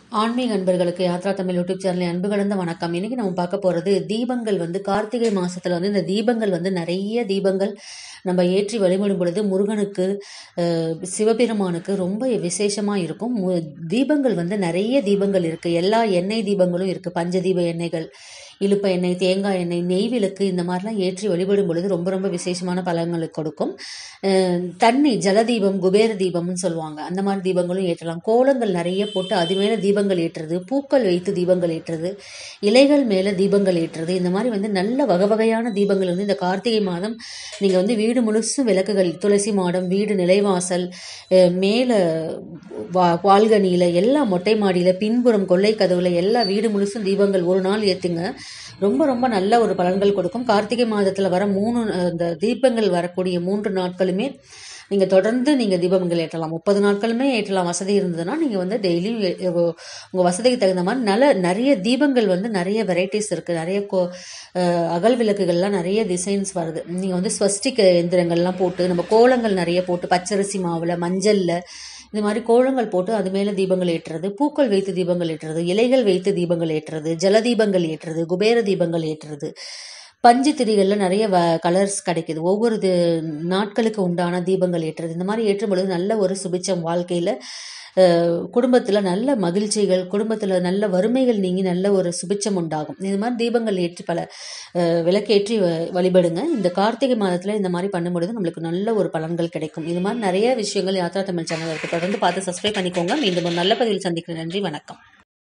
ஆன்மீக அன்பர்களுக்கு யாத்ரா தமிழ் யூடியூப் சேனலில் அன்பு கலந்த வணக்கம் இன்னைக்கு நம்ம பார்க்க போகிறது தீபங்கள் வந்து கார்த்திகை மாசத்துல வந்து இந்த தீபங்கள் வந்து நிறைய தீபங்கள் நம்ம ஏற்றி வழிபடும் பொழுது முருகனுக்கு அஹ், சிவபெருமானுக்கு ரொம்ப விசேஷமாக இருக்கும் மு- தீபங்கள் வந்து நிறைய தீபங்கள் இருக்குது எல்லா எண்ணெய் தீபங்களும் இருக்குது பஞ்சதீப எண்ணெய்கள் இழுப்ப எண்ணெய் தேங்காய் எண்ணெய் நெய் விளக்கு இந்த மாதிரிலாம் ஏற்றி வழிபடும் பொழுது ரொம்ப ரொம்ப விசேஷமான பலன்களை கொடுக்கும் அஹ், தண்ணி ஜலதீபம் குபேர தீபம்னு சொல்லுவாங்க அந்த மாதிரி தீபங்களும் ஏற்றலாம் கோலங்கள் நிறைய போட்டு அது மேலே தீபங்கள் ஏற்றுறது பூக்கள் வைத்து தீபங்கள் ஏற்றுறது இலைகள் மேலே தீபங்கள் ஏற்றுறது இந்த மாதிரி வந்து நல்ல வகை வகையான தீபங்கள் வந்து இந்த கார்த்திகை மாதம் நீங்கள் வந்து வீடு முழுசும் விளக்குகள் துளசி மாடம் வீடு நிலைவாசல் அஹ், மேலே வா வால்கனியில் எல்லா மொட்டை மாடியில் பின்புறம் கொல்லை கதவுல எல்லா வீடு முழுசும் தீபங்கள் ஒரு நாள் ஏற்றுங்க ரொம்ப ரொம்ப நல்ல ஒரு பலன்கள் கொடுக்கும் கார்த்திகை மாதத்தில் வர மூணு அஹ், இந்த தீபங்கள் வரக்கூடிய மூன்று நாட்களுமே நீங்கள் தொடர்ந்து நீங்கள் தீபங்கள் ஏற்றலாம் முப்பது நாட்களுமே ஏற்றலாம் வசதி இருந்ததுன்னா நீங்கள் வந்து டெய்லியும் உங்கள் வசதிக்கு தகுந்த மாதிரி நல்ல நிறைய தீபங்கள் வந்து நிறைய வெரைட்டிஸ் இருக்குது நிறைய கோ அஹ், அகல் விளக்குகள்லாம் நிறைய டிசைன்ஸ் வருது நீங்கள் வந்து ஸ்வஸ்டிக் எந்திரங்கள்லாம் போட்டு நம்ம கோலங்கள் நிறைய போட்டு பச்சரிசி மாவில் மஞ்சளில் இந்த மாதிரி கோலங்கள் போட்டு அது மேலே தீபங்கள் ஏற்றுறது பூக்கள் வைத்து தீபங்கள் ஏற்றுறது இலைகள் வைத்து தீபங்கள் ஏற்றுறது ஜலதீபங்கள் ஏற்றுறது குபேர தீபங்கள் ஏற்றுறது பஞ்சு திரிகளில் நிறைய வ கலர்ஸ் கிடைக்குது ஒவ்வொரு தி- நாட்களுக்கு உண்டான தீபங்கள் ஏற்றுறது இந்த மாதிரி ஏற்றும் பொழுது நல்ல ஒரு சுபிச்சம் வாழ்க்கையில் குடும்பத்தில் நல்ல மகிழ்ச்சிகள் குடும்பத்தில் நல்ல வறுமைகள் நீங்கி நல்ல ஒரு சுபிச்சம் உண்டாகும் இது மாதிரி தீபங்கள் ஏற்றி பல அஹ், விளக்கேற்றி வ- வழிபடுங்க இந்த கார்த்திகை மாதத்தில் இந்த மாதிரி பண்ணும்பொழுது நம்மளுக்கு நல்ல ஒரு பலன்கள் கிடைக்கும் இது மாதிரி நிறைய விஷயங்கள் யாத்ரா தமிழ் சேனல் இருக்கு தொடர்ந்து பார்த்து சப்ஸ்கிரைப் பண்ணிக்கோங்க மீண்டும் ஒரு நல்ல பதிவில் சந்திக்கிறேன் நன்றி வணக்கம்